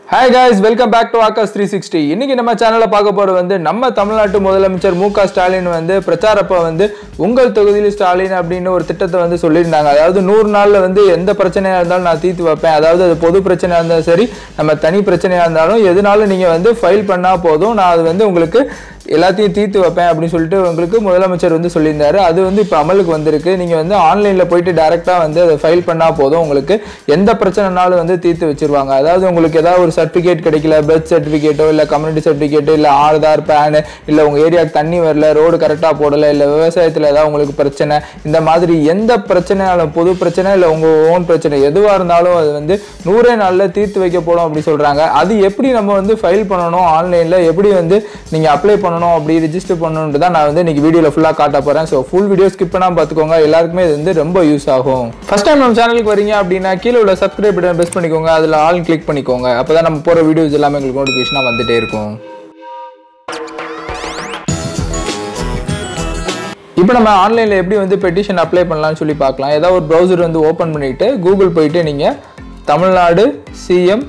hi guys welcome back to Akash three sixty இன்னைக்கு நம்ம சேனலில் பார்க்க போகிறது வந்து நம்ம தமிழ்நாட்டு முதலமைச்சர் மு க ஸ்டாலின் வந்து பிரச்சாரப்போ வந்து உங்கள் தொகுதியில் ஸ்டாலின் அப்படின்னு ஒரு திட்டத்தை வந்து சொல்லியிருந்தாங்க அதாவது நூறு நாளில் வந்து எந்த பிரச்சனையாக இருந்தாலும் நான் தீர்த்து வைப்பேன் அதாவது அது பொது பிரச்சனையாக இருந்தாலும் சரி நம்ம தனி பிரச்சனையாக இருந்தாலும் எதுனாலும் நீங்கள் வந்து ஃபைல் பண்ணால் போதும் நான் அது வந்து உங்களுக்கு எல்லாத்தையும் தீர்த்து வைப்பேன் அப்படின்னு சொல்லிட்டு உங்களுக்கு முதலமைச்சர் வந்து சொல்லியிருந்தாரு அது வந்து இப்போ அமலுக்கு வந்திருக்கு நீங்கள் வந்து ஆன்லைனில் போயிட்டு டேரெக்டாக வந்து அதை ஃபைல் பண்ணால் போதும் உங்களுக்கு எந்த பிரச்சனைனாலும் வந்து தீர்த்து வச்சிருவாங்க அதாவது உங்களுக்கு ஏதாவது ஒரு சர்டிஃபிகேட் கிடைக்கல பர்த் சர்டிஃபிகேட்டோ இல்லை கம்யூனிட்டி சர்டிஃபிகேட்டோ இல்லை ஆதார் பேனு இல்லை உங்கள் ஏரியாவுக்கு தண்ணி வரல ரோடு கரெக்டாக போடலை இல்லை விவசாயத்தில் ஏதாவது உங்களுக்கு பிரச்சனை இந்த மாதிரி எந்த பிரச்சனையாலும் பொது பிரச்சனை இல்லை உங்கள் ஓன் பிரச்சனை எதுவாக இருந்தாலும் அது வந்து நூறே நாளில் தீர்த்து வைக்க போடும் அப்படி சொல்கிறாங்க அது எப்படி நம்ம வந்து ஃபைல் பண்ணணும் ஆன்லைனில் எப்படி வந்து நீங்கள் அப்ளை பண்ணணும் அப்படி ரிஜிஸ்டர் பண்ணணுன்ட்டு தான் நான் வந்து இன்னைக்கு வீடியோவில் ஃபுல்லாக காட்ட போகிறேன் ஸோ ஃபுல் வீடியோ ஸ்கிப் பண்ணாமல் பார்த்துக்கோங்க எல்லாருக்குமே இது வந்து ரொம்ப யூஸ் ஆகும் ஃபர்ஸ்ட் டைம் நம்ம சேனலுக்கு வரீங்க அப்படின்னா கீழே உள்ள சப்ஸ்கிரைப் பட்டன் ப்ரெஸ் பண்ணிக்கோங்க அதில் ஆல் கிளிக் பண்ணிக்கோங்க அப்போ தான் நம்ம போகிற வீடியோஸ் எல்லாமே உங்களுக்கு நோட்டிஃபிகேஷனாக வந்துட்டே இருக்கும் இப்போ நம்ம ஆன்லைனில் எப்படி வந்து பெட்டிஷன் அப்ளை பண்ணலாம்னு சொல்லி பார்க்கலாம் ஏதாவது ஒரு ப்ரௌசர் வந்து ஓப்பன் பண்ணிவிட்டு கூகுள் போயிட்டு நீங்கள் தமிழ்நாடு சிஎம்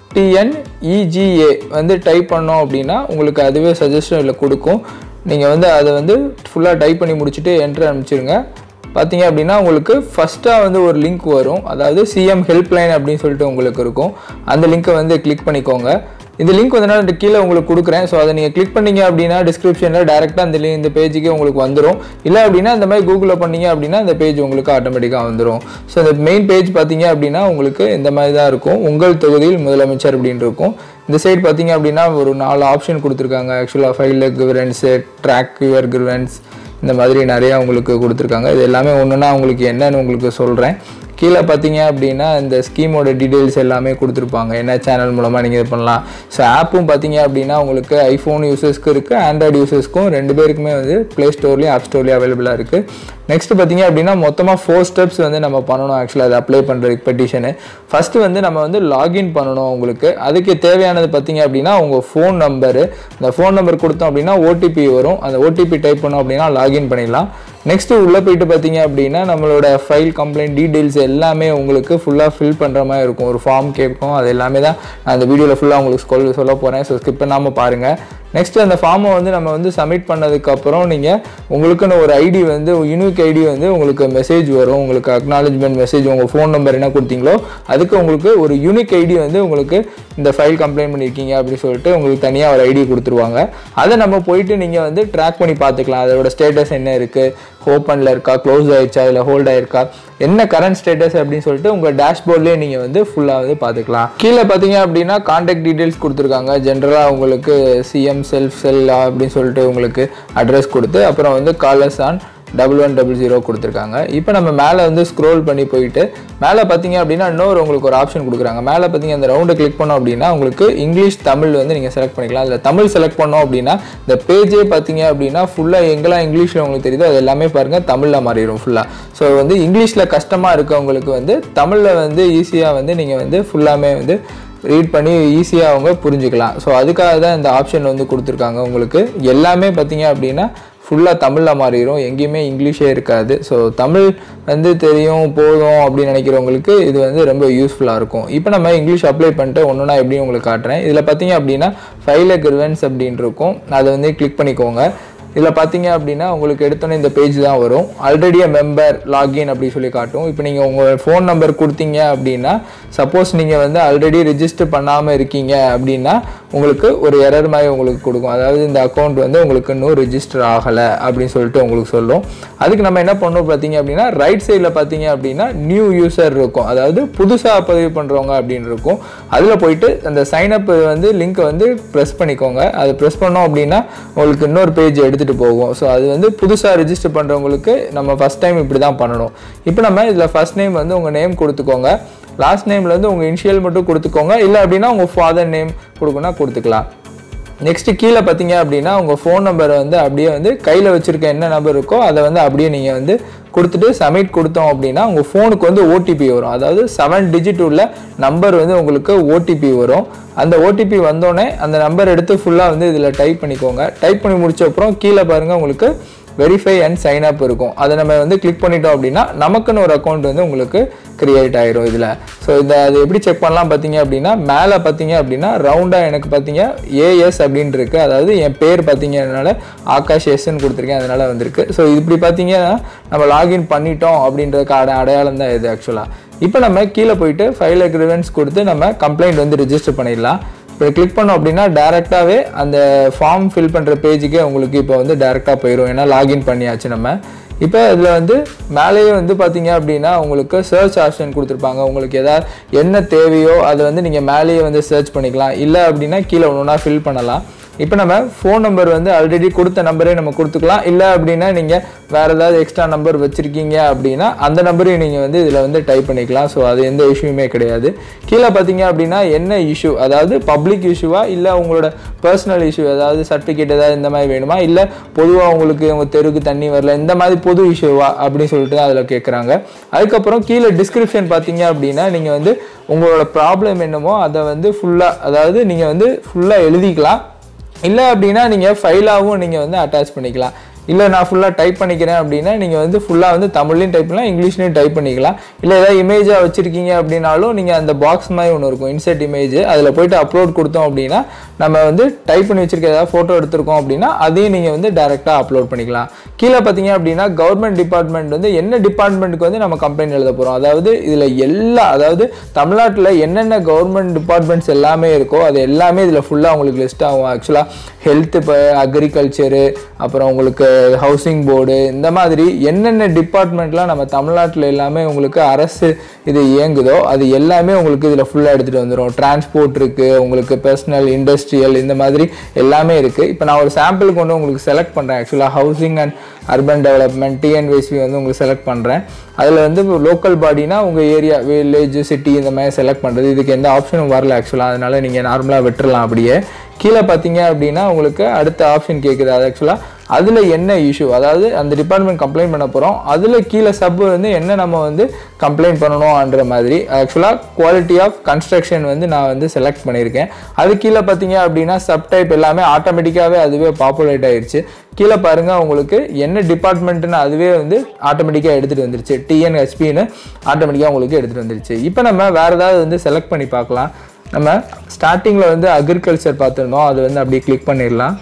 டிஎன்இஜிஏ வந்து டைப் பண்ணோம் அப்படின்னா உங்களுக்கு அதுவே சஜஷனில் கொடுக்கும் நீங்கள் வந்து அதை வந்து ஃபுல்லாக டைப் பண்ணி முடிச்சுட்டு என்ட்ரு அனுப்பிச்சிருங்க பார்த்தீங்க அப்படின்னா உங்களுக்கு ஃபஸ்ட்டாக வந்து ஒரு லிங்க் வரும் அதாவது சிஎம் ஹெல்ப்லைன் அப்படின்னு சொல்லிட்டு உங்களுக்கு இருக்கும் அந்த லிங்க்கை வந்து கிளிக் பண்ணிக்கோங்க இந்த லிங்க் வந்து நான் கீழே உங்களுக்கு கொடுக்குறேன் ஸோ அதை நீங்கள் கிளிக் பண்ணீங்க அப்படின்னா டிஸ்கிரிப்ஷனில் டேரெக்டாக இந்த link- இந்த பேஜுக்கு உங்களுக்கு வந்துடும் இல்லை அப்படின்னா இந்த மாதிரி கூகுளில் பண்ணீங்க அப்படின்னா இந்த பேஜ் உங்களுக்கு ஆட்டோமேட்டிக்காக வந்துடும் ஸோ இந்த மெயின் பேஜ் பார்த்தீங்க அப்படின்னா உங்களுக்கு இந்த மாதிரி தான் இருக்கும் உங்கள் தொகுதியில் முதலமைச்சர் அப்படின்னு இருக்கும் இந்த சைடு பார்த்தீங்க அப்படின்னா ஒரு நாலு ஆப்ஷன் கொடுத்துருக்காங்க ஆக்சுவலாக file grievance track your grievance இந்த மாதிரி நிறையா உங்களுக்கு கொடுத்துருக்காங்க இது எல்லாமே ஒன்றுனா உங்களுக்கு என்னன்னு உங்களுக்கு சொல்கிறேன் கீழே பார்த்தீங்க அப்படின்னா இந்த ஸ்கீமோட டீட்டெயில்ஸ் எல்லாமே கொடுத்துருப்பாங்க என்ன சேனல் மூலமாக நீங்கள் இது பண்ணலாம் ஸோ ஆப்பும் பார்த்தீங்க அப்படின்னா உங்களுக்கு ஐஃபோன் யூசர்ஸ்க்கு இருக்குது ஆண்ட்ராய்டு யூசர்ஸ்க்கும் ரெண்டு பேருக்குமே வந்து ப்ளே ஸ்டோர்லேயும் ஆப் ஸ்டோர்லேயும் அவைலபிளாக இருக்குது நெக்ஸ்ட் பார்த்தீங்க அப்படின்னா மொத்தமாக ஃபோர் ஸ்டெப்ஸ் வந்து நம்ம பண்ணணும் ஆக்சுவலாக அதை அப்ளை பண்ணுறதுக்கு பெட்டிஷனு ஃபஸ்ட்டு வந்து நம்ம வந்து லாகின் பண்ணணும் உங்களுக்கு அதுக்கு தேவையானது பார்த்தீங்க அப்படின்னா உங்கள் ஃபோன் நம்பரு அந்த ஃபோன் நம்பர் கொடுத்தோம் அப்படின்னா ஓடிபி வரும் அந்த ஓடிபி டைப் பண்ணோம் அப்படின்னா லாகின் பண்ணிடலாம் நெக்ஸ்ட்டு உள்ளே போயிட்டு பார்த்தீங்க அப்படின்னா நம்மளோட ஃபைல் கம்ப்ளைண்ட் டீட்டெயில்ஸ் எல்லாமே உங்களுக்கு ஃபுல்லாக ஃபில் பண்ணுற மாதிரி இருக்கும் ஒரு ஃபார்ம் கேட்கும் அது எல்லாமே தான் நான் அந்த வீடியோவில் ஃபுல்லாக உங்களுக்கு சொல்ல சொல்ல போகிறேன் ஸோ ஸ்கிப் பண்ணாமல் பாருங்கள் நெக்ஸ்ட் அந்த ஃபார்மை வந்து நம்ம வந்து சப்மிட் பண்ணதுக்கப்புறம் நீங்கள் உங்களுக்குன்னு ஒரு ஐடி வந்து யூனிக் ஐடி வந்து உங்களுக்கு மெசேஜ் வரும் உங்களுக்கு அக்னாலஜ்மெண்ட் மெசேஜ் உங்கள் ஃபோன் நம்பர் என்ன கொடுத்தீங்களோ அதுக்கு உங்களுக்கு ஒரு யூனிக் ஐடி வந்து உங்களுக்கு இந்த ஃபைல் கம்ப்ளைண்ட் பண்ணியிருக்கீங்க அப்படின்னு சொல்லிட்டு உங்களுக்கு தனியாக ஒரு ஐடி கொடுத்துருவாங்க அதை நம்ம போயிட்டு நீங்கள் வந்து ட்ராக் பண்ணி பார்த்துக்கலாம் அதோட ஸ்டேட்டஸ் என்ன இருக்குது ஓப்பனில் இருக்கா க்ளோஸ் ஆயிடுச்சா இல்லை ஹோல்ட் ஆயிருக்கா என்ன கரண்ட் ஸ்டேட்டஸ் அப்படின்னு சொல்லிட்டு உங்கள் டேஷ்போர்ட்லேயே நீங்கள் வந்து ஃபுல்லாக வந்து பார்த்துக்கலாம் கீழே பார்த்தீங்க அப்படின்னா காண்டாக்ட் டீட்டெயில்ஸ் கொடுத்துருக்காங்க ஜென்ரலாக உங்களுக்கு சிஎம் செல்ஃப் செல் அப்படின்னு சொல்லிட்டு உங்களுக்கு அட்ரஸ் கொடுத்து அப்புறம் வந்து callers on double one double zero கொடுத்துருக்காங்க இப்போ நம்ம மேலே வந்து ஸ்க்ரோல் பண்ணி போயிட்டு மேலே பார்த்தீங்க அப்படின்னா இன்னொரு உங்களுக்கு ஒரு ஆப்ஷன் கொடுக்குறாங்க மேலே பார்த்தீங்க அந்த ரவுண்டை கிளிக் பண்ணோம் அப்படின்னா உங்களுக்கு இங்கிலீஷ் தமிழ் வந்து நீங்கள் செலக்ட் பண்ணிக்கலாம் அதில் தமிழ் செலக்ட் பண்ணோம் அப்படின்னா இந்த பேஜே பார்த்தீங்க அப்படின்னா ஃபுல்லாக எங்கெல்லாம் இங்கிலீஷில் உங்களுக்கு தெரியுதோ அது எல்லாமே பாருங்கள் தமிழில் மாறிடும் ஃபுல்லாக ஸோ வந்து இங்கிலீஷில் கஷ்டமாக இருக்கவங்களுக்கு வந்து தமிழில் வந்து ஈஸியாக வந்து நீங்கள் வந்து ஃபுல்லாமே வந்து ரீட் பண்ணி ஈஸியாக அவங்க புரிஞ்சுக்கலாம் ஸோ அதுக்காக தான் இந்த ஆப்ஷன் வந்து கொடுத்துருக்காங்க உங்களுக்கு எல்லாமே பார்த்தீங்க அப்படின்னா ஃபுல்லாக தமிழில் மாறிடும் எங்கேயுமே இங்கிலீஷே இருக்காது ஸோ தமிழ் வந்து தெரியும் போதும் அப்படின்னு நினைக்கிறவங்களுக்கு இது வந்து ரொம்ப யூஸ்ஃபுல்லாக இருக்கும் இப்போ நம்ம இங்கிலீஷ் அப்ளை பண்ணிட்டு ஒன்றுனா எப்படி உங்களுக்கு காட்டுறேன் இதில் பார்த்தீங்க அப்படின்னா ஃபைல கிரிவன்ஸ் அப்படின்னு இருக்கும் அதை வந்து கிளிக் பண்ணிக்கோங்க இதில் பார்த்தீங்க அப்படின்னா உங்களுக்கு எடுத்தோன்னே இந்த பேஜ் தான் வரும் ஆல்ரெடி மெம்பர் லாகின் அப்படி சொல்லி காட்டும் இப்போ நீங்கள் உங்கள் ஃபோன் நம்பர் கொடுத்தீங்க அப்படின்னா சப்போஸ் நீங்கள் வந்து ஆல்ரெடி ரெஜிஸ்டர் பண்ணாமல் இருக்கீங்க அப்படின்னா உங்களுக்கு ஒரு எரர் மாதிரி உங்களுக்கு கொடுக்கும் அதாவது இந்த அக்கௌண்ட் வந்து உங்களுக்கு இன்னும் ரெஜிஸ்டர் ஆகலை அப்படின்னு சொல்லிட்டு உங்களுக்கு சொல்லும் அதுக்கு நம்ம என்ன பண்ணோம் பார்த்தீங்க அப்படின்னா ரைட் சைடில் பார்த்தீங்க அப்படின்னா நியூ யூசர் இருக்கும் அதாவது புதுசாக பதிவு பண்ணுறவங்க அப்படின்னு இருக்கும் அதில் போயிட்டு அந்த சைனப் வந்து லிங்க்கை வந்து ப்ரெஸ் பண்ணிக்கோங்க அது ப்ரெஸ் பண்ணோம் அப்படின்னா உங்களுக்கு இன்னொரு பேஜ் எடுத்துகிட்டு போகும் ஸோ அது வந்து புதுசாக ரெஜிஸ்டர் பண்ணுறவங்களுக்கு நம்ம ஃபஸ்ட் டைம் இப்படி தான் பண்ணணும் இப்போ நம்ம இதில் ஃபஸ்ட் நேம் வந்து உங்கள் நேம் கொடுத்துக்கோங்க லாஸ்ட் நேமில் வந்து உங்கள் இனிஷியல் மட்டும் கொடுத்துக்கோங்க இல்லை அப்படின்னா உங்கள் ஃபாதர் நேம் கொடுக்கணும்னா கொடுத்துக்கலாம் நெக்ஸ்ட் கீழே பார்த்தீங்க அப்படின்னா உங்கள் ஃபோன் நம்பரை வந்து அப்படியே வந்து கையில் வச்சுருக்க என்ன நம்பர் இருக்கோ அதை வந்து அப்படியே நீங்கள் வந்து கொடுத்துட்டு சப்மிட் கொடுத்தோம் அப்படின்னா உங்கள் ஃபோனுக்கு வந்து ஓடிபி வரும் அதாவது செவன் டிஜிட் உள்ள நம்பர் வந்து உங்களுக்கு ஓடிபி வரும் அந்த ஓடிபி வந்தோடனே அந்த நம்பர் எடுத்து ஃபுல்லாக வந்து இதில் டைப் பண்ணிக்கோங்க டைப் பண்ணி முடிச்ச அப்புறம் கீழே பாருங்கள் உங்களுக்கு வெரிஃபை அண்ட் சைன் அப் இருக்கும் அதை நம்ம வந்து கிளிக் பண்ணிட்டோம் அப்படின்னா நமக்குன்னு ஒரு அக்கௌண்ட் வந்து உங்களுக்கு கிரியேட் ஆயிரும் இதில் ஸோ இதை அது எப்படி செக் பண்ணலாம் பார்த்தீங்க அப்படின்னா மேலே பார்த்தீங்க அப்படின்னா ரவுண்டாக எனக்கு பார்த்தீங்க ஏஎஸ் அப்படின்னு இருக்கு அதாவது என் பேர் பார்த்தீங்கனால ஆகாஷ் எஸ்ன்னு கொடுத்துருக்கேன் அதனால வந்திருக்கு ஸோ இப்படி பார்த்தீங்கன்னா நம்ம லாகின் பண்ணிட்டோம் அப்படின்றதுக்கு அட அடையாளம் தான் இது ஆக்சுவலாக இப்போ நம்ம கீழே போயிட்டு ஃபைல் அக்ரிமெண்ட்ஸ் கொடுத்து நம்ம கம்ப்ளைண்ட் வந்து ரிஜிஸ்டர் பண்ணிடலாம் இப்போ கிளிக் பண்ணோம் அப்படின்னா டேரெக்டாகவே அந்த ஃபார்ம் ஃபில் பண்ணுற பேஜுக்கே உங்களுக்கு இப்போ வந்து டேரெக்டாக போயிடும் ஏன்னா லாகின் பண்ணியாச்சு நம்ம இப்போ இதில் வந்து மேலேயே வந்து பார்த்தீங்க அப்படின்னா உங்களுக்கு சர்ச் ஆப்ஷன் கொடுத்துருப்பாங்க உங்களுக்கு எதாவது என்ன தேவையோ அதை வந்து நீங்கள் மேலேயே வந்து சர்ச் பண்ணிக்கலாம் இல்லை அப்படின்னா கீழே ஒன்று ஒன்றா ஃபில் பண்ணலாம் இப்போ நம்ம ஃபோன் நம்பர் வந்து ஆல்ரெடி கொடுத்த நம்பரே நம்ம கொடுத்துக்கலாம் இல்லை அப்படின்னா நீங்கள் வேறு ஏதாவது எக்ஸ்ட்ரா நம்பர் வச்சுருக்கீங்க அப்படின்னா அந்த நம்பரையும் நீங்கள் வந்து இதில் வந்து டைப் பண்ணிக்கலாம் ஸோ அது எந்த இஷ்யூமே கிடையாது கீழே பார்த்தீங்க அப்படின்னா என்ன இஷ்யூ அதாவது பப்ளிக் இஷ்யூவா இல்லை உங்களோட பர்சனல் இஷ்யூ அதாவது சர்டிஃபிகேட் ஏதாவது இந்த மாதிரி வேணுமா இல்லை பொதுவாக உங்களுக்கு உங்கள் தெருவுக்கு தண்ணி வரல இந்த மாதிரி பொது இஷ்யூவா அப்படின்னு சொல்லிட்டு தான் அதில் கேட்குறாங்க அதுக்கப்புறம் கீழே டிஸ்கிரிப்ஷன் பார்த்தீங்க அப்படின்னா நீங்கள் வந்து உங்களோட ப்ராப்ளம் என்னமோ அதை வந்து ஃபுல்லாக அதாவது நீங்கள் வந்து ஃபுல்லாக எழுதிக்கலாம் இல்லை அப்படின்னா நீங்கள் ஃபைலாகவும் நீங்கள் வந்து அட்டாச் பண்ணிக்கலாம் இல்லை நான் ஃபுல்லாக டைப் பண்ணிக்கிறேன் அப்படின்னா நீங்கள் வந்து ஃபுல்லாக வந்து தமிழ்லையும் டைப் பண்ணலாம் இங்கிலீஷ்லையும் டைப் பண்ணிக்கலாம் இல்லை ஏதாவது இமேஜாக வச்சுருக்கீங்க அப்படின்னாலும் நீங்கள் அந்த பாக்ஸ் மாதிரி ஒன்று இருக்கும் இன்செர்ட் இமேஜ் அதில் போயிட்டு அப்லோட் கொடுத்தோம் அப்படின்னா நம்ம வந்து டைப் பண்ணி வச்சிருக்க ஏதாவது ஃபோட்டோ எடுத்திருக்கோம் அப்படின்னா அதையும் நீங்கள் வந்து டேரெக்டாக அப்லோட் பண்ணிக்கலாம் கீழே பார்த்தீங்க அப்படின்னா கவர்மெண்ட் டிபார்ட்மெண்ட் வந்து என்ன டிபார்ட்மெண்ட்டுக்கு வந்து நம்ம கம்ப்ளைண்ட் எழுத போகிறோம் அதாவது இதில் எல்லா அதாவது தமிழ்நாட்டில் என்னென்ன கவர்மெண்ட் டிபார்ட்மெண்ட்ஸ் எல்லாமே இருக்கோ அது எல்லாமே இதில் ஃபுல்லாக உங்களுக்கு லிஸ்ட் ஆகும் ஆக்சுவலாக ஹெல்த் இப்போ அக்ரிகல்ச்சரு அப்புறம் உங்களுக்கு ஹவுசிங் போர்டு இந்த மாதிரி என்னென்ன டிபார்ட்மெண்ட்லாம் நம்ம தமிழ்நாட்டில் எல்லாமே உங்களுக்கு அரசு இது இயங்குதோ அது எல்லாமே உங்களுக்கு இதில் ஃபுல்லாக எடுத்துகிட்டு வந்துடும் டிரான்ஸ்போர்ட் இருக்குது உங்களுக்கு பர்சனல் இண்டஸ்ட்ரியல் இந்த மாதிரி எல்லாமே இருக்குது இப்போ நான் ஒரு சாம்பிளுக்கு வந்து உங்களுக்கு செலக்ட் பண்ணுறேன் ஆக்சுவலாக housing and urban development TNVSP வந்து உங்களுக்கு செலக்ட் பண்ணுறேன் அதில் வந்து லோக்கல் பாடினா உங்கள் ஏரியா வில்லேஜ் சிட்டி இந்த மாதிரி செலக்ட் பண்ணுறது இதுக்கு எந்த ஆப்ஷனும் வரல ஆக்சுவலாக அதனால நீங்கள் நார்மலாக விட்டுறலாம் அப்படியே கீழே பார்த்தீங்க அப்படின்னா உங்களுக்கு அடுத்த ஆப்ஷன் கேட்குது அது ஆக்சுவலாக அதில் என்ன இஷ்யூ அதாவது அந்த டிபார்ட்மெண்ட் கம்ப்ளைண்ட் பண்ண போகிறோம் அதில் கீழே சப் வந்து என்ன நம்ம வந்து கம்ப்ளைண்ட் பண்ணணும்ன்ற மாதிரி ஆக்சுவலாக குவாலிட்டி ஆஃப் கன்ஸ்ட்ரக்ஷன் வந்து நான் வந்து செலக்ட் பண்ணியிருக்கேன் அது கீழே பார்த்தீங்க அப்படின்னா சப்டைப் எல்லாமே ஆட்டோமேட்டிக்காகவே அதுவே பாப்புலேட் ஆயிடுச்சு கீழே பாருங்கள் உங்களுக்கு என்ன டிபார்ட்மெண்ட்னு அதுவே வந்து ஆட்டோமேட்டிக்காக எடுத்துகிட்டு வந்துருச்சு டிஎன்ஹெச்பின்னு ஆட்டோமேட்டிக்காக உங்களுக்கு எடுத்துகிட்டு வந்துருச்சு இப்போ நம்ம வேறு ஏதாவது வந்து செலக்ட் பண்ணி பார்க்கலாம் நம்ம ஸ்டார்டிங்கில் வந்து அக்ரிகல்ச்சர் பார்த்துருந்தோம் அது வந்து அப்படியே கிளிக் பண்ணிடலாம்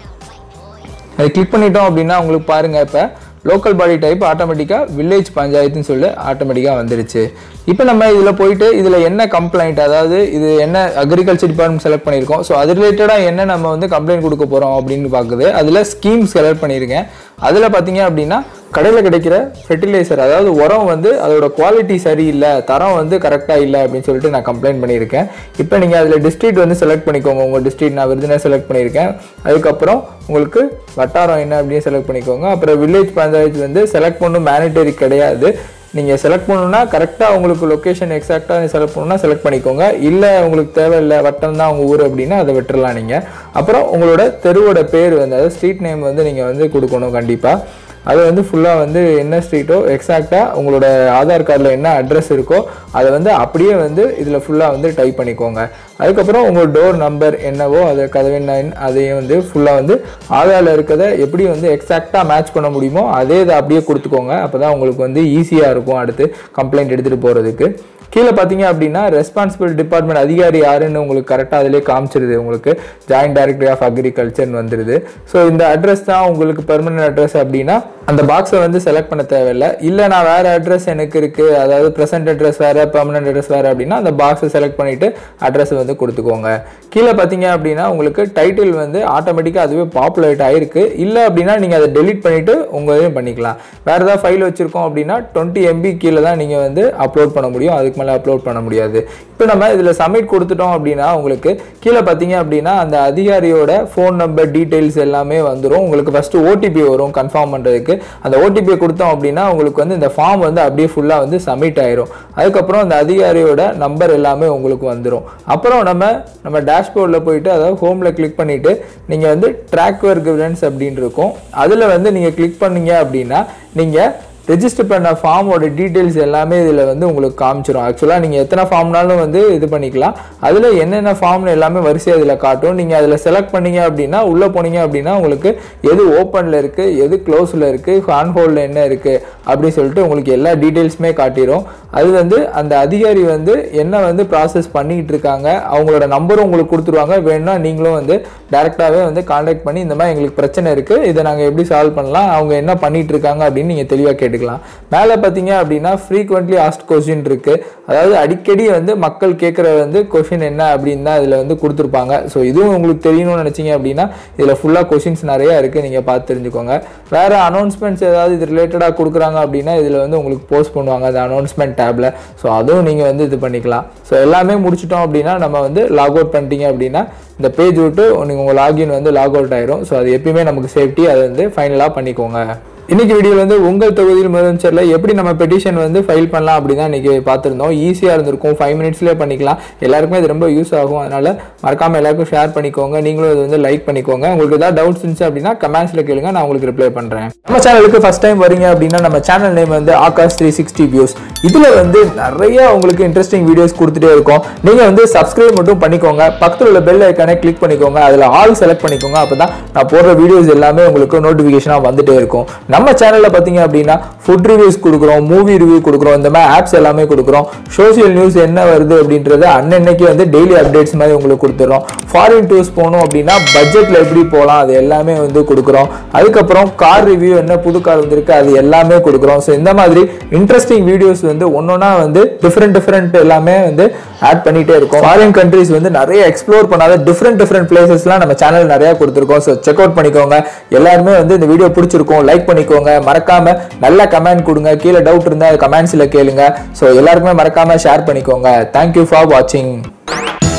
அது கிளிக் பண்ணிட்டோம் அப்படின்னா உங்களுக்கு பாருங்கள் இப்போ லோக்கல் பாடி டைப் ஆட்டோமேட்டிக்காக வில்லேஜ் பஞ்சாயத்துன்னு சொல்லி ஆட்டோமேட்டிக்காக வந்துருச்சு இப்போ நம்ம இதில் போயிட்டு இதில் என்ன கம்ப்ளைண்ட் அதாவது இது என்ன அக்ரிகல்ச்சர் டிபார்ட்மெண்ட் செலக்ட் பண்ணியிருக்கோம் ஸோ அது ரிலேட்டடாக என்ன நம்ம வந்து கம்ப்ளைண்ட் கொடுக்க போகிறோம் அப்படின்னு பார்க்குது அதில் ஸ்கீம் செலக்ட் பண்ணியிருக்கேன் அதில் பார்த்தீங்க அப்படின்னா கடையில் கிடைக்கிற ஃபெர்டிலைசர் அதாவது உரம் வந்து அதோட குவாலிட்டி சரியில்லை தரம் வந்து கரெக்டாக இல்லை அப்படின்னு சொல்லிட்டு நான் கம்ப்ளைண்ட் பண்ணியிருக்கேன் இப்போ நீங்கள் அதில் டிஸ்ட்ரிக்ட் வந்து செலக்ட் பண்ணிக்கோங்க உங்கள் டிஸ்ட்ரிக்ட் நான் விருதுநகர் செலக்ட் பண்ணியிருக்கேன் அதுக்கப்புறம் உங்களுக்கு வட்டாரம் என்ன அப்படின்னு செலக்ட் பண்ணிக்கோங்க அப்புறம் வில்லேஜ் பஞ்சாயத்து வந்து செலக்ட் பண்ணும் மேனிட்டரி கிடையாது நீங்கள் செலக்ட் பண்ணணும்னா கரெக்டாக உங்களுக்கு லொக்கேஷன் எக்ஸாக்டாக செலக்ட் பண்ணணும்னா செலக்ட் பண்ணிக்கோங்க இல்லை உங்களுக்கு தேவையில்லை வட்டம் தான் உங்கள் ஊர் அப்படின்னா அதை விட்டுறலாம் நீங்கள் அப்புறம் உங்களோட தெருவோட பேர் வந்து அதாவது ஸ்ட்ரீட் நேம் வந்து நீங்கள் வந்து கொடுக்கணும் கண்டிப்பாக அது வந்து ஃபுல்லாக வந்து என்ன ஸ்ட்ரீட்டோ எக்ஸாக்டாக உங்களோட ஆதார் கார்டில் என்ன அட்ரஸ் இருக்கோ அதை வந்து அப்படியே வந்து இதில் ஃபுல்லாக வந்து டைப் பண்ணிக்கோங்க அதுக்கப்புறம் உங்கள் டோர் நம்பர் என்னவோ அது கதவின் நைன் அதையும் வந்து ஃபுல்லாக வந்து ஆதாரில் இருக்கிறத எப்படி வந்து எக்ஸாக்டாக மேட்ச் பண்ண முடியுமோ அதே இதை அப்படியே கொடுத்துக்கோங்க அப்போ தான் உங்களுக்கு வந்து ஈஸியாக இருக்கும் அடுத்து கம்ப்ளைண்ட் எடுத்துகிட்டு போகிறதுக்கு கீழே பார்த்தீங்க அப்படின்னா ரெஸ்பான்சிபிள் டிபார்ட்மெண்ட் அதிகாரி யாருன்னு உங்களுக்கு கரெக்டாக அதிலே காமிச்சிருது உங்களுக்கு ஜாயின்ட் டைரக்டரி ஆஃப் அக்ரிகல்ச்சர்னு வந்துருது ஸோ இந்த அட்ரஸ் தான் உங்களுக்கு பெர்மனன்ட் அட்ரஸ் அப்படின்னா அந்த பாக்ஸை வந்து செலக்ட் பண்ண தேவையில்லை இல்லை நான் வேறு அட்ரஸ் எனக்கு இருக்குது அதாவது ப்ரெசென்ட் அட்ரஸ் வேறு பெர்மனன்ட் அட்ரஸ் வேறு அப்படின்னா அந்த பாக்ஸை செலக்ட் பண்ணிவிட்டு அட்ரஸ் வந்து கொடுத்துக்கோங்க கீழே பார்த்தீங்க அப்படின்னா உங்களுக்கு டைட்டில் வந்து ஆட்டோமேட்டிக்காக அதுவே பாப்புலேட் ஆயிருக்கு இல்லை அப்படின்னா நீங்கள் அதை டெலீட் பண்ணிவிட்டு உங்களையும் பண்ணிக்கலாம் வேறு ஏதாவது ஃபைல் வச்சுருக்கோம் அப்படின்னா டுவெண்ட்டி எம்பி கீழே தான் நீங்கள் வந்து அப்லோட் பண்ண முடியும் அதுக்கு மேலே அப்லோட் பண்ண முடியாது இப்போ நம்ம இதில் சப்மிட் கொடுத்துட்டோம் அப்படின்னா உங்களுக்கு கீழே பார்த்தீங்க அப்படின்னா அந்த அதிகாரியோட ஃபோன் நம்பர் டீட்டெயில்ஸ் எல்லாமே வந்துடும் உங்களுக்கு ஃபஸ்ட்டு ஓடிபி வரும் கன்ஃபார்ம் பண்ணுறதுக்கு அந்த ஓடிபியை கொடுத்தோம் அப்படின்னா உங்களுக்கு வந்து இந்த ஃபார்ம் வந்து அப்படியே ஃபுல்லாக வந்து சப்மிட் ஆயிரும் அதுக்கப்புறம் அந்த அதிகாரியோட நம்பர் எல்லாமே உங்களுக்கு வந்துடும் அப்புறம் நம்ம நம்ம டேஷ்போர்டில் போயிட்டு அதாவது ஹோமில் கிளிக் பண்ணிவிட்டு நீங்கள் வந்து ட்ராக் ஒர்க் அப்படின்னு அப்படின்னு இருக்கும் அதில் வந்து நீங்கள் கிளிக் பண்ணீங்க அப்படின்னா நீங்கள் ரெஜிஸ்டர் பண்ண ஃபார்மோட டீட்டெயில்ஸ் எல்லாமே இதில் வந்து உங்களுக்கு காமிச்சிரும் ஆக்சுவலாக நீங்கள் எத்தனை ஃபார்ம்னாலும் வந்து இது பண்ணிக்கலாம் அதில் என்னென்ன ஃபார்ம்னு எல்லாமே வரிசையாக இதில் காட்டும் நீங்கள் அதில் செலக்ட் பண்ணீங்க அப்படின்னா உள்ளே போனீங்க அப்படின்னா உங்களுக்கு எது ஓப்பனில் இருக்குது எது க்ளோஸில் இருக்குது ஆன் ஹோல்டில் என்ன இருக்குது அப்படின்னு சொல்லிட்டு உங்களுக்கு எல்லா டீட்டெயில்ஸுமே காட்டிடும் அது வந்து அந்த அதிகாரி வந்து என்ன வந்து ப்ராசஸ் பண்ணிக்கிட்டு இருக்காங்க அவங்களோட நம்பரும் உங்களுக்கு கொடுத்துருவாங்க வேணும்னா நீங்களும் வந்து டேரெக்டாகவே வந்து காண்டாக்ட் பண்ணி இந்த மாதிரி எங்களுக்கு பிரச்சனை இருக்குது இதை நாங்கள் எப்படி சால்வ் பண்ணலாம் அவங்க என்ன பண்ணிட்டு இருக்காங்க அப்படின்னு நீங்கள் தெளிவாக கேட்டுக்கலாம் மேலே பார்த்தீங்க அப்படின்னா ஃப்ரீக்வெண்ட்லி ஆஸ்ட் கொஸ்டின் இருக்குது அதாவது அடிக்கடி வந்து மக்கள் கேட்குற வந்து கொஷின் என்ன அப்படின்னு தான் இதில் வந்து கொடுத்துருப்பாங்க ஸோ இதுவும் உங்களுக்கு தெரியணும்னு நினச்சிங்க அப்படின்னா இதில் ஃபுல்லாக கொஷின்ஸ் நிறையா இருக்குது நீங்கள் பார்த்து தெரிஞ்சுக்கோங்க வேறு அனௌன்ஸ்மெண்ட்ஸ் ஏதாவது இது ரிலேட்டடாக கொடுக்குறாங்க அப்படின்னா இதில் வந்து உங்களுக்கு போஸ்ட் பண்ணுவாங்க அந்த அனௌன்ஸ்மெண்ட் டேப்பில் ஸோ அதுவும் நீங்கள் வந்து இது பண்ணிக்கலாம் ஸோ எல்லாமே முடிச்சிட்டோம் அப்படின்னா நம்ம வந்து லாக் அவுட் பண்ணிட்டீங்க அப்படின்னா இந்த பேஜ் விட்டு நீங்கள் உங்கள் லாகின் வந்து லாக் அவுட் ஆயிரும் ஸோ அது எப்பயுமே நமக்கு சேஃப்டி அதை வந்து ஃபைனலாக பண்ணிக்கோங்க இன்னைக்கு வீடியோவில் வந்து உங்கள் தொகுதியில் முதலமைச்சரில் எப்படி நம்ம பெட்டிஷன் வந்து ஃபைல் பண்ணலாம் அப்படி தான் இன்றைக்கி பார்த்துருந்தோம் ஈஸியாக இருந்திருக்கும் ஃபைவ் மினிட்ஸ்லேயே பண்ணிக்கலாம் எல்லாருக்குமே இது ரொம்ப யூஸ் ஆகும் அதனால் மறக்காமல் எல்லாருக்கும் ஷேர் பண்ணிக்கோங்க நீங்களும் இது வந்து லைக் பண்ணிக்கோங்க உங்களுக்கு ஏதாவது டவுட்ஸ் இருந்துச்சு அப்படின்னா கமெண்ட்ஸில் கேளுங்க நான் உங்களுக்கு ரிப்ளை பண்ணுறேன் நம்ம சேனலுக்கு ஃபஸ்ட் டைம் வரீங்க அப்படின்னா நம்ம சேனல் நேம் வந்து ஆகாஷ் த்ரீ சிக்ஸ்டி வியூஸ் இதில் வந்து நிறைய உங்களுக்கு இன்ட்ரெஸ்டிங் வீடியோஸ் கொடுத்துட்டே இருக்கோம் நீங்கள் வந்து சப்ஸ்கிரைப் மட்டும் பண்ணிக்கோங்க பக்கத்தில் உள்ள பெல் ஐக்கானே கிளிக் பண்ணிக்கோங்க அதில் ஆல் செலக்ட் பண்ணிக்கோங்க அப்போ தான் நான் போடுற வீடியோஸ் எல்லாமே உங்களுக்கு நோட்டிஃபிகேஷனாக வந்துட்டே இருக்கும் நம்ம சேனலில் பார்த்தீங்க அப்படின்னா ஃபுட் ரிவ்யூஸ் கொடுக்குறோம் மூவி ரிவ்யூ கொடுக்குறோம் இந்த மாதிரி ஆப்ஸ் எல்லாமே கொடுக்குறோம் சோஷியல் நியூஸ் என்ன வருது அப்படின்றது அன்னன்னைக்கு வந்து டெய்லி அப்டேட்ஸ் மாதிரி உங்களுக்கு கொடுத்துறோம் ஃபாரின் டூர்ஸ் போகணும் அப்படின்னா பட்ஜெட்டில் எப்படி போகலாம் அது எல்லாமே வந்து கொடுக்குறோம் அதுக்கப்புறம் கார் ரிவ்யூ என்ன புது கார் வந்திருக்கு அது எல்லாமே கொடுக்குறோம் ஸோ இந்த மாதிரி இன்ட்ரெஸ்டிங் வீடியோஸ் வந்து ஒன்னொன்னா வந்து டிஃப்ரெண்ட் டிஃப்ரெண்ட் எல்லாமே வந்து ஆட் பண்ணிட்டே இருக்கும் ஃபாரின் கண்ட்ரிஸ் வந்து நிறைய எக்ஸ்ப்ளோர் பண்ணாத டிஃப்ரெண்ட் டிஃப்ரெண்ட் பிளேசஸ்லாம் நம்ம சேனல் நிறைய கொடுத்துருக்கோம் ஸோ செக் அவுட் பண்ணிக்கோங்க எல்லாருமே வந்து இந்த வீடியோ பிடிச்சிருக்கும் லைக் பண்ணிக்கோங்க மறக்காம நல்ல கமெண்ட் கொடுங்க கீழே டவுட் இருந்தால் கமெண்ட்ஸில் கேளுங்க ஸோ எல்லாருக்குமே மறக்காம ஷேர் பண்ணிக்கோங்க தேங்க்யூ ஃபார் வாட்சிங்